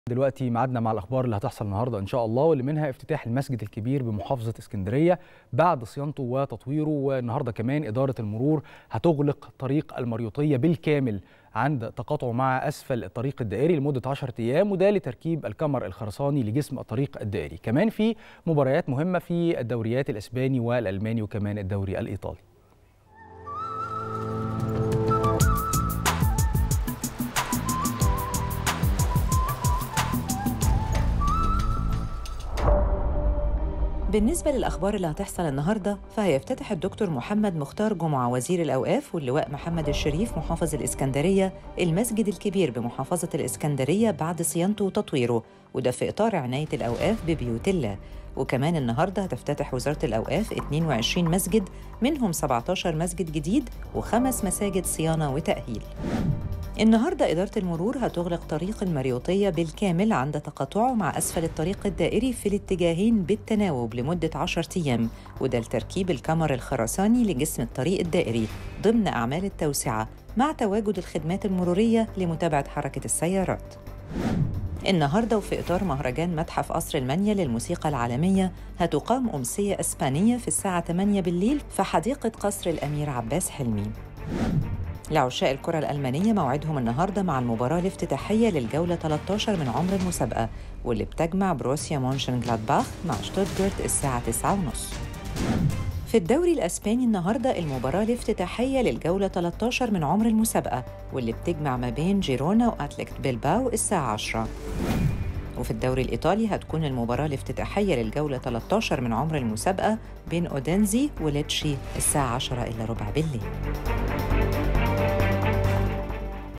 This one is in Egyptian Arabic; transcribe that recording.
دلوقتي ميعادنا مع الاخبار اللي هتحصل النهارده ان شاء الله واللي منها افتتاح المسجد الكبير بمحافظه اسكندريه بعد صيانته وتطويره والنهارده كمان اداره المرور هتغلق طريق المريوطيه بالكامل عند تقاطعه مع اسفل الطريق الدائري لمده 10 ايام وده لتركيب الكمر الخرساني لجسم الطريق الدائري كمان في مباريات مهمه في الدوريات الاسباني والالماني وكمان الدوري الايطالي بالنسبة للأخبار اللي هتحصل النهاردة فهيفتتح الدكتور محمد مختار جمعة وزير الأوقاف واللواء محمد الشريف محافظ الإسكندرية المسجد الكبير بمحافظة الإسكندرية بعد صيانته وتطويره وده في إطار عناية الأوقاف ببيوت الله وكمان النهاردة هتفتتح وزارة الأوقاف 22 مسجد منهم 17 مسجد جديد وخمس مساجد صيانة وتأهيل النهارده إدارة المرور هتغلق طريق المريوطية بالكامل عند تقاطعه مع أسفل الطريق الدائري في الاتجاهين بالتناوب لمدة 10 أيام وده لتركيب الكمر الخرساني لجسم الطريق الدائري ضمن أعمال التوسعة مع تواجد الخدمات المرورية لمتابعة حركة السيارات. النهارده وفي إطار مهرجان متحف قصر المنيا للموسيقى العالمية هتقام أمسية إسبانية في الساعة 8 بالليل في حديقة قصر الأمير عباس حلمي. لعشاق الكرة الألمانية موعدهم النهاردة مع المباراة الافتتاحية للجولة 13 من عمر المسابقة واللي بتجمع بروسيا مونشن جلادباخ مع شتوتجارت الساعة 9:30 في الدوري الأسباني النهاردة المباراة الافتتاحية للجولة 13 من عمر المسابقة واللي بتجمع ما بين جيرونا وأتليكت بيلباو الساعة 10 وفي الدوري الإيطالي هتكون المباراة الافتتاحية للجولة 13 من عمر المسابقة بين أودينزي وليتشي الساعة 10 إلا ربع بالليل